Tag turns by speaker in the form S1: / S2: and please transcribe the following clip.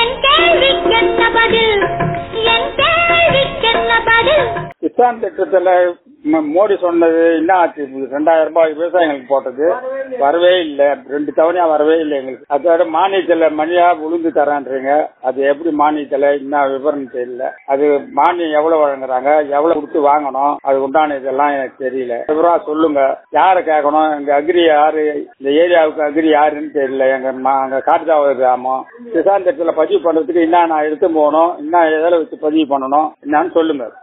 S1: என் கேள்விக்கென்ன பதில் என் கேள்விக்கென்ன பதில்
S2: கிசான் திட்டத்துல ம- மோடி சொன்னது என்ன ஆச்சு ரெண்டாயிரம் ரூபாய் விவசாயிகளுக்கு போட்டது வரவே இல்ல ரெண்டு தவணையா வரவே இல்லை எங்களுக்கு அதோட மானியத்துல மணியா உளுந்து தரேன்றீங்க அது எப்படி மானியத்துல என்ன விவரம் தெரியல அது மானியம் எவ்வளவு வழங்குறாங்க எவ்வளவு கொடுத்து வாங்கணும் அது உண்டான இதெல்லாம் எனக்கு தெரியல விவரம் சொல்லுங்க யாரை கேட்கணும் எங்க அக்ரி யாரு இந்த ஏரியாவுக்கு அக்ரி யாருன்னு தெரியல எங்க மா- அங்க காட்டுதாவ கிராமம் கிசான் திட்டத்துல பதிவு பண்றதுக்கு என்ன நான் எடுத்து போகணும் என்ன எதில் வச்சு பதிவு பண்ணணும் என்னன்னு சொல்லுங்க